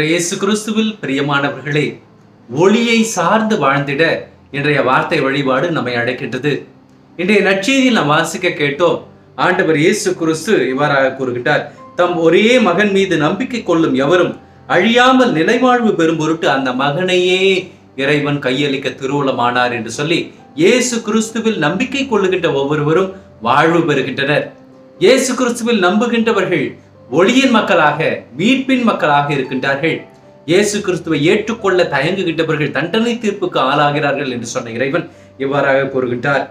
இயேசு கிறிஸ்துவில் பிரியமானவர்களே ஒளியை சார்ந்து வாழ்ந்திட இன்றைய வார்த்தை வழிபாடு நம்மை அழைக்கின்றது இன்றைய நற்செய்தியில் நாம் வாசிக்க கேட்டோம் ஆண்டவர் இயேசு கிறிஸ்து இவ்வாறாக கூறுகின்றார் தம் ஒரே மகன் மீது நம்பிக்கை கொள்ளும் எவரும் அழியாமல் நிலைவாழ்வு பெறும் பொருட்டு அந்த மகனையே இறைவன் கையளிக்க திருவுளமானார் என்று சொல்லி இயேசு கிறிஸ்துவில் நம்பிக்கை கொள்ளுகின்ற ஒவ்வொருவரும் வாழ்வு பெறுகின்றனர் இயேசு கிறிஸ்துவில் நம்புகின்றவர்கள் ஒளியின் மக்களாக மீட்பின் மக்களாக இருக்கின்றார்கள் இயேசு கிறிஸ்துவை ஏற்றுக்கொள்ள தயங்குகின்றவர்கள் தண்டனை தீர்ப்புக்கு ஆளாகிறார்கள் என்று சொன்ன இறைவன் இவ்வாறாக கூறுகின்றார்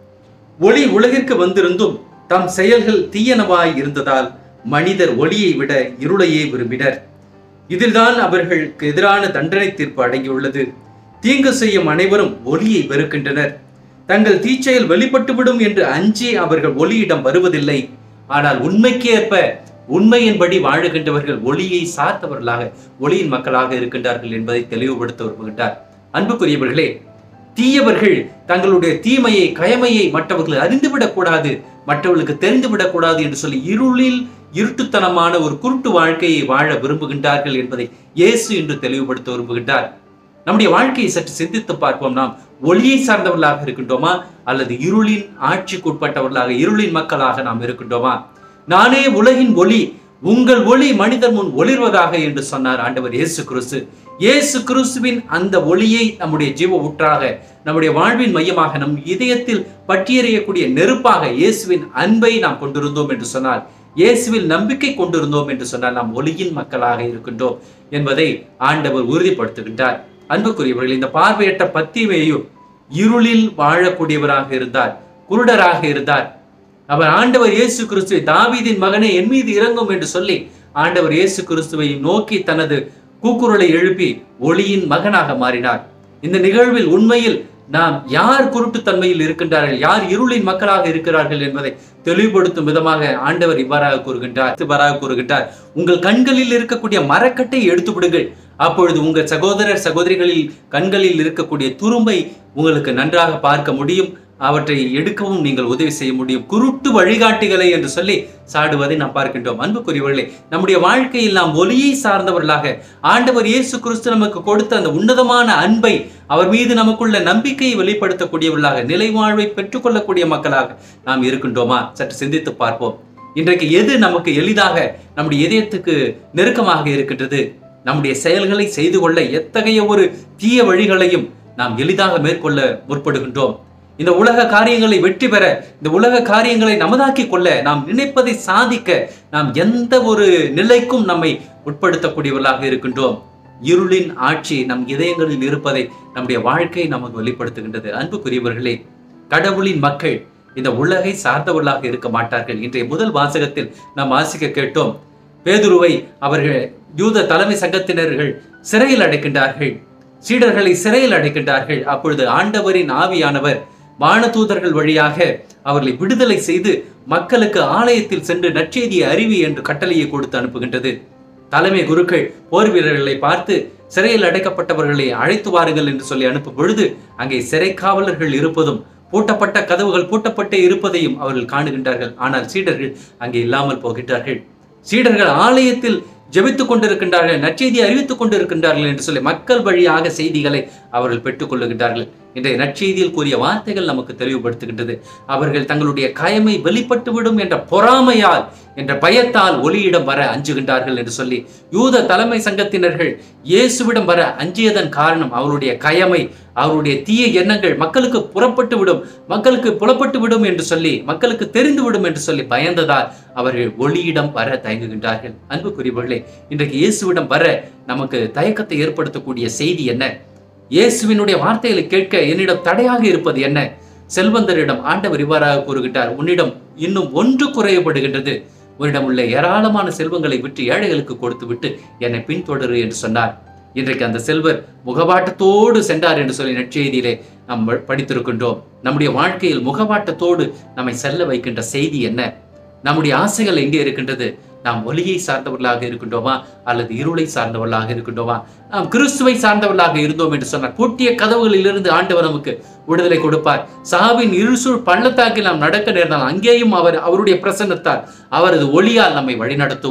ஒளி உலகிற்கு வந்திருந்தும் தம் செயல்கள் தீயனவாய் இருந்ததால் மனிதர் ஒளியை விட இருளையே விரும்பினர் இதில்தான் அவர்களுக்கு எதிரான தண்டனை தீர்ப்பு அடங்கியுள்ளது தீங்கு செய்யும் அனைவரும் ஒளியை வெறுக்கின்றனர் தங்கள் தீச்செயல் வெளிப்பட்டுவிடும் என்று அஞ்சி அவர்கள் ஒளியிடம் வருவதில்லை ஆனால் உண்மைக்கு ஏற்ப உண்மையின்படி வாழுகின்றவர்கள் ஒளியை சார்ந்தவர்களாக ஒளியின் மக்களாக இருக்கின்றார்கள் என்பதை தெளிவுபடுத்த விரும்புகின்றார் அன்புக்குரியவர்களே தீயவர்கள் தங்களுடைய தீமையை கயமையை மற்றவர்கள் அறிந்துவிடக் கூடாது மற்றவர்களுக்கு தெரிந்துவிடக் கூடாது என்று சொல்லி இருளில் இருட்டுத்தனமான ஒரு குருட்டு வாழ்க்கையை வாழ விரும்புகின்றார்கள் என்பதை இயேசு என்று தெளிவுபடுத்த விரும்புகின்றார் நம்முடைய வாழ்க்கையை சற்று சிந்தித்து பார்ப்போம் நாம் ஒளியை சார்ந்தவர்களாக இருக்கின்றோமா அல்லது இருளின் ஆட்சிக்கு உட்பட்டவர்களாக இருளின் மக்களாக நாம் இருக்கின்றோமா நானே உலகின் ஒளி உங்கள் ஒளி மனிதர் முன் ஒளிர்வதாக என்று சொன்னார் ஆண்டவர் இயேசு கிறிஸ்து இயேசு கிறிஸ்துவின் அந்த ஒளியை நம்முடைய ஜீவ ஊற்றாக நம்முடைய வாழ்வின் மையமாக நம் இதயத்தில் பற்றியறியக்கூடிய நெருப்பாக இயேசுவின் அன்பை நாம் கொண்டிருந்தோம் என்று சொன்னால் இயேசுவில் நம்பிக்கை கொண்டிருந்தோம் என்று சொன்னால் நாம் ஒளியின் மக்களாக இருக்கின்றோம் என்பதை ஆண்டவர் உறுதிப்படுத்துகின்றார் அன்புக்குரியவர்கள் இந்த பார்வையற்ற பத்திமையும் இருளில் வாழக்கூடியவராக இருந்தார் குருடராக இருந்தார் அவர் ஆண்டவர் இயேசு கிறிஸ்துவை தாவீதின் மகனே என் மீது இறங்கும் என்று சொல்லி ஆண்டவர் இயேசு கிறிஸ்துவை நோக்கி தனது கூக்குரலை எழுப்பி ஒளியின் மகனாக மாறினார் இந்த நிகழ்வில் உண்மையில் நாம் யார் குருட்டுத்தன்மையில் இருக்கின்றார்கள் யார் இருளின் மக்களாக இருக்கிறார்கள் என்பதை தெளிவுபடுத்தும் விதமாக ஆண்டவர் இவ்வாறாக கூறுகின்றார் இவ்வாறாக கூறுகின்றார் உங்கள் கண்களில் இருக்கக்கூடிய மரக்கட்டை எடுத்து விடுங்கள் அப்பொழுது உங்கள் சகோதரர் சகோதரிகளில் கண்களில் இருக்கக்கூடிய துரும்பை உங்களுக்கு நன்றாக பார்க்க முடியும் அவற்றை எடுக்கவும் நீங்கள் உதவி செய்ய முடியும் குருட்டு வழிகாட்டிகளை என்று சொல்லி சாடுவதை நாம் பார்க்கின்றோம் அன்புக்குரியவர்களே நம்முடைய வாழ்க்கையில் நாம் ஒளியை சார்ந்தவர்களாக ஆண்டவர் இயேசு கிறிஸ்து நமக்கு கொடுத்த அந்த உன்னதமான அன்பை அவர் மீது நமக்குள்ள நம்பிக்கையை வெளிப்படுத்தக்கூடியவர்களாக நிலை வாழ்வை பெற்றுக்கொள்ளக்கூடிய மக்களாக நாம் இருக்கின்றோமா சற்று சிந்தித்து பார்ப்போம் இன்றைக்கு எது நமக்கு எளிதாக நம்முடைய இதயத்துக்கு நெருக்கமாக இருக்கின்றது நம்முடைய செயல்களை செய்து கொள்ள எத்தகைய ஒரு தீய வழிகளையும் நாம் எளிதாக மேற்கொள்ள முற்படுகின்றோம் இந்த உலக காரியங்களை வெற்றி பெற இந்த உலக காரியங்களை நமதாக்கி கொள்ள நாம் நினைப்பதை சாதிக்க நாம் எந்த ஒரு நிலைக்கும் நம்மை உட்படுத்தக்கூடியவர்களாக இருக்கின்றோம் இருளின் ஆட்சி நம் இதயங்களில் இருப்பதை நம்முடைய வாழ்க்கை நமக்கு வெளிப்படுத்துகின்றது அன்புக்குரியவர்களே கடவுளின் மக்கள் இந்த உலகை சார்ந்தவர்களாக இருக்க மாட்டார்கள் இன்றைய முதல் வாசகத்தில் நாம் வாசிக்க கேட்டோம் பேதுருவை அவர்கள் யூத தலைமை சங்கத்தினர்கள் சிறையில் அடைக்கின்றார்கள் சீடர்களை சிறையில் அடைக்கின்றார்கள் அப்பொழுது ஆண்டவரின் ஆவியானவர் வானதூதர்கள் வழியாக அவர்களை விடுதலை செய்து மக்களுக்கு ஆலயத்தில் சென்று நற்செய்தியை அறிவி என்று கட்டளையை கொடுத்து அனுப்புகின்றது தலைமை குருக்கள் போர் வீரர்களை பார்த்து சிறையில் அடைக்கப்பட்டவர்களை அழைத்து வாருங்கள் என்று சொல்லி அனுப்பும் பொழுது அங்கே சிறை காவலர்கள் இருப்பதும் பூட்டப்பட்ட கதவுகள் பூட்டப்பட்டே இருப்பதையும் அவர்கள் காணுகின்றார்கள் ஆனால் சீடர்கள் அங்கே இல்லாமல் போகின்றார்கள் சீடர்கள் ஆலயத்தில் ஜெபித்துக் கொண்டிருக்கின்றார்கள் நற்செய்தியை அறிவித்துக் கொண்டிருக்கின்றார்கள் என்று சொல்லி மக்கள் வழியாக செய்திகளை அவர்கள் பெற்றுக் கொள்ளுகின்றார்கள் இன்றைய நற்செய்தியில் கூறிய வார்த்தைகள் நமக்கு தெளிவுபடுத்துகின்றது அவர்கள் தங்களுடைய கயமை வெளிப்பட்டுவிடும் என்ற பொறாமையால் என்ற பயத்தால் ஒளியிடம் வர அஞ்சுகின்றார்கள் என்று சொல்லி யூத தலைமை சங்கத்தினர்கள் இயேசுவிடம் வர அஞ்சியதன் காரணம் அவருடைய கயமை அவருடைய தீய எண்ணங்கள் மக்களுக்கு புறப்பட்டு விடும் மக்களுக்கு புலப்பட்டு விடும் என்று சொல்லி மக்களுக்கு தெரிந்து விடும் என்று சொல்லி பயந்ததால் அவர்கள் ஒளியிடம் வர தயங்குகின்றார்கள் அன்புக்குரியவர்களே இன்றைக்கு இயேசுவிடம் வர நமக்கு தயக்கத்தை ஏற்படுத்தக்கூடிய செய்தி என்ன இயேசுவினுடைய வார்த்தைகளை கேட்க என்னிடம் தடையாக இருப்பது என்ன செல்வந்தரிடம் ஆண்டவர் இவ்வாறாக கூறுகின்றார் உன்னிடம் இன்னும் ஒன்று குறையப்படுகின்றது உன்னிடம் உள்ள ஏராளமான செல்வங்களை விட்டு ஏழைகளுக்கு கொடுத்து விட்டு என்னை பின்தொடரு என்று சொன்னார் இன்றைக்கு அந்த செல்வர் முகவாட்டத்தோடு சென்றார் என்று சொல்லி நற்செய்தியிலே நாம் படித்திருக்கின்றோம் நம்முடைய வாழ்க்கையில் முகவாட்டத்தோடு நம்மை செல்ல வைக்கின்ற செய்தி என்ன நம்முடைய ஆசைகள் எங்கே இருக்கின்றது நாம் ஒளியை சார்ந்தவர்களாக இருக்கின்றோமா அல்லது இருளை சார்ந்தவர்களாக இருக்கின்றோமா நாம் கிறிஸ்துவை சார்ந்தவர்களாக இருந்தோம் என்று சொன்னார் பூட்டிய கதவுகளிலிருந்து ஆண்டவர் நமக்கு விடுதலை கொடுப்பார் சாவின் இருசூழ் பள்ளத்தாக்கில் நாம் நடக்க நேர்ந்தால் அங்கேயும் அவர் அவருடைய பிரசன்னத்தால் அவரது ஒளியால் நம்மை வழிநடத்துவார்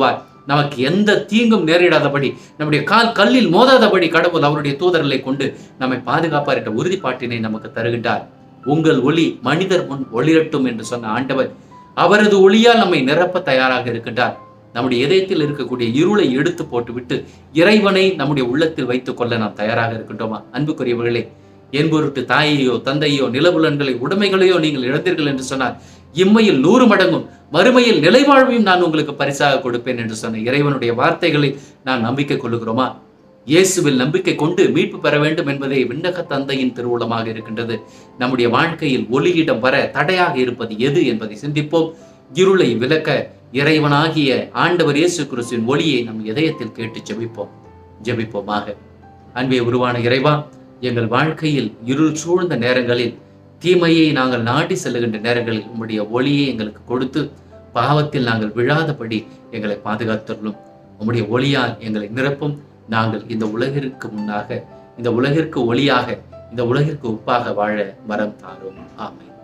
நமக்கு எந்த தீங்கும் நேரிடாதபடி நம்முடைய கால் கல்லில் மோதாதபடி கடவுள் அவருடைய தூதர்களை கொண்டு நம்மை பாதுகாப்பார் என்ற உறுதிப்பாட்டினை நமக்கு தருகின்றார் உங்கள் ஒளி மனிதர் முன் ஒளிரட்டும் என்று சொன்ன ஆண்டவர் அவரது ஒளியால் நம்மை நிரப்ப தயாராக இருக்கின்றார் நம்முடைய இதயத்தில் இருக்கக்கூடிய இருளை எடுத்து போட்டுவிட்டு இறைவனை நம்முடைய உள்ளத்தில் வைத்துக் கொள்ள நாம் தயாராக இருக்கின்றோமா அன்புக்குரியவர்களே என் பொருட்டு தாயையோ தந்தையோ நிலபுலன்களை உடைமைகளையோ நீங்கள் இழந்தீர்கள் என்று சொன்னார் இம்மையில் நூறு மடங்கும் மறுமையில் நிலைவாழ்வையும் நான் உங்களுக்கு பரிசாக கொடுப்பேன் என்று சொன்ன இறைவனுடைய வார்த்தைகளை நான் நம்பிக்கை கொள்ளுகிறோமா இயேசுவில் நம்பிக்கை கொண்டு மீட்பு பெற வேண்டும் என்பதே விண்ணக தந்தையின் திருவுளமாக இருக்கின்றது நம்முடைய வாழ்க்கையில் ஒளியிடம் வர தடையாக இருப்பது எது என்பதை சிந்திப்போம் இருளை விலக்க இறைவனாகிய ஆண்டவர் இயேசு கிறிஸ்துவின் ஒளியை நம் இதயத்தில் கேட்டு ஜெபிப்போம் ஜெபிப்போமாக அன்பே உருவான இறைவா எங்கள் வாழ்க்கையில் இருள் சூழ்ந்த நேரங்களில் தீமையை நாங்கள் நாடி செல்லுகின்ற நேரங்களில் உம்முடைய ஒளியை எங்களுக்கு கொடுத்து பாவத்தில் நாங்கள் விழாதபடி எங்களை பாதுகாத்துள்ளும் உம்முடைய ஒளியால் எங்களை நிரப்பும் நாங்கள் இந்த உலகிற்கு முன்னாக இந்த உலகிற்கு ஒளியாக இந்த உலகிற்கு உப்பாக வாழ வரம் தாரும் ஆமென்